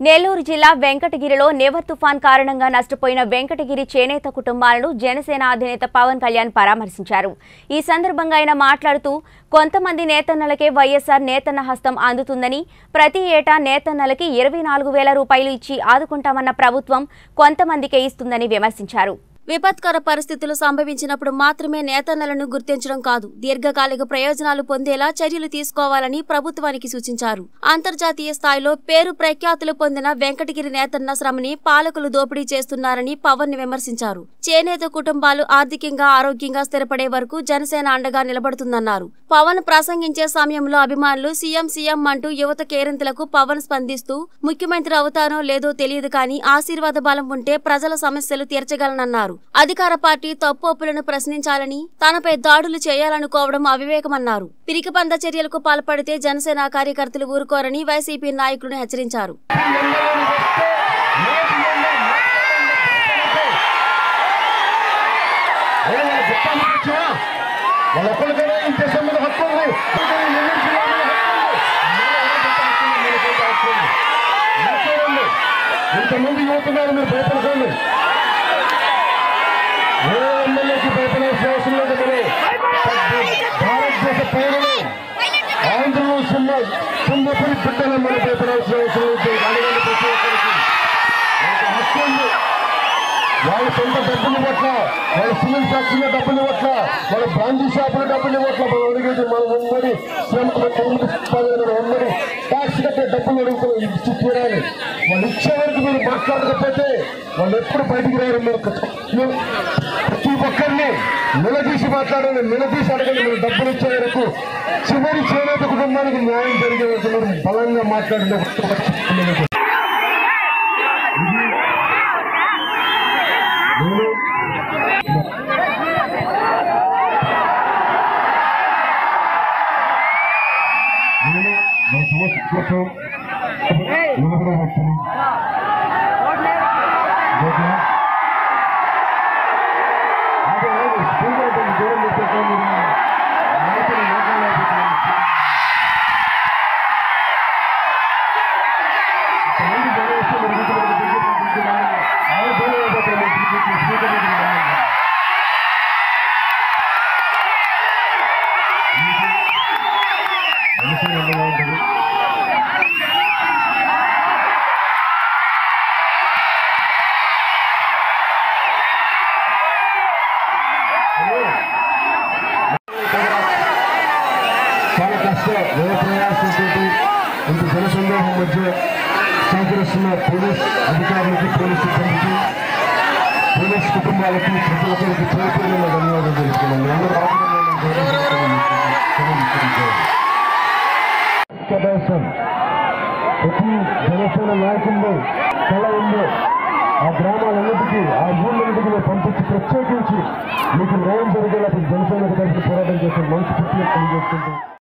నెల్లూరు జిల్లా వెంకటగిరిలో నెవర్ తుఫాన్ కారణంగా నష్టపోయిన వెంకటగిరి చేనేత కుటుంబాలను జనసేన అధినేత పవన్ కళ్యాణ్ పరామర్శించారు ఈ సందర్భంగా ఆయన మాట్లాడుతూ కొంతమంది నేతన్నలకే వైఎస్ఆర్ నేతన్న హస్తం అందుతుందని ప్రతి ఏటా నేతన్నలకి ఇరవై నాలుగు వేల రూపాయలు ఇచ్చి ఆదుకుంటామన్న ప్రభుత్వం కొంతమందికే ఇస్తుందని విమర్శించారు విపత్కర పరిస్థితులు సంభవించినప్పుడు మాత్రమే నేతన్నలను గుర్తించడం కాదు దీర్ఘకాలిక ప్రయోజనాలు పొందేలా చర్యలు తీసుకోవాలని ప్రభుత్వానికి సూచించారు అంతర్జాతీయ స్థాయిలో పేరు ప్రఖ్యాతులు పొందిన వెంకటగిరి నేతన్న శ్రమని పాలకులు దోపిడీ చేస్తున్నారని పవన్ ని విమర్శించారు చేనేత కుటుంబాలు ఆర్థికంగా ఆరోగ్యంగా స్థిరపడే వరకు జనసేన అండగా నిలబడుతుందన్నారు పవన్ ప్రసంగించే సమయంలో అభిమానులు సీఎం సీఎం అంటూ యువత కేరింతలకు పవన్ స్పందిస్తూ ముఖ్యమంత్రి అవుతానో లేదో తెలియదు కానీ ఆశీర్వాద బలం ఉంటే ప్రజల సమస్యలు తీర్చగలనన్నారు అధికార పార్టీ తప్పు ఒప్పులను ప్రశ్నించాలని తనపై దాడులు చేయాలనుకోవడం అవివేకమన్నారు పిరికిపంద చర్యలకు పాల్పడితే జనసేన కార్యకర్తలు ఊరుకోరని వైసీపీ నాయకులను హెచ్చరించారు వాళ్ళ ఒక్కరికైనా ఈ దేశం మీద హక్కు ఉంది ఒక్కరికైనా ఈ నెల్లూరు జిల్లా మీద హక్కు ఉంది. మనకైతే హక్కు ఉంది. మనకే ఉంది. ఇంతమంది యువతున్నారు మీరు భయపడకండి ఏ ఎమ్మెల్యేకి భయపడాల్సిన అవసరం లేదు మనం భారతదేశ పౌరులు ఆంధ్రలో చిన్న చిన్నపడి బిడ్డలు మనం భయపడాల్సిన అవసరం లేదు అడగండి ప్రతి ఒక్కరికి మనకు హక్కు ఉంది వాళ్ళ సొంత డబ్బులు ఇవ్వట్ల వాళ్ళ సిమెంట్ ఫ్యాక్టరీలో డబ్బులు ఇవ్వట్ల వాళ్ళ బ్రాండీ షాపులో డబ్బులు ఇవ్వట్ల మనం అడిగేది మనం ఉమ్మడి శ్రమ సంపాదన ఉమ్మడి ట్యాక్స్ కట్టే డబ్బులు అడుగుతున్నాం ఇచ్చి తీరాలి వాళ్ళు ఇచ్చే వరకు మీరు మాట్లాడకపోతే వాళ్ళు ఎప్పుడు బయటికి రారు మీరు మీరు ప్రతి ఒక్కరిని నిలదీసి మాట్లాడండి నిలదీసి అడగండి మీరు డబ్బులు ఇచ్చే వరకు చివరి చేనేత కుటుంబానికి న్యాయం జరిగే వరకు మీరు బలంగా మాట్లాడండి నేను నేను నా సమస్య కోసం నిలబడే వ్యక్తిని ఓకే? అదే స్కూల్ అయితే దూరం పెట్టేస్తే మీరు నాయకులు లోకంలో ఇంతమంది జనం వస్తే మీరు ఇంటికి వెళ్ళి తిరిగి తిరిగి రావాలి. ఆవిడ దూరం అయిపోతే మీరు తిరిగి స్పీకర్ దగ్గరికి రావాలి. మనిషి ఉండగా ఉంటుంది చాలా కష్టం ఏ ప్రయాసంతో ఇంత జనసందోహం మధ్య సహకరిస్తున్న పోలీస్ అధికారులకి పోలీస్ సిబ్బందికి పోలీస్ కుటుంబాలకి ప్రతి ఒక్కరికి పేరుపేరున ధన్యవాదాలు తెలుసుకున్నాం మీ అందరూ ప్రదేశం ప్రతి జనసేన నాయకుల్లో కళ ఉందో ఆ గ్రామాలన్నిటికీ ఆ ఊళ్ళన్నిటికీ మీరు పంపించి ప్రత్యేకించి మీకు న్యాయం జరిగేలా జనసేన తరఫున పోరాటం చేసే మనసు పూర్తిగా పనిచేస్తుంటాం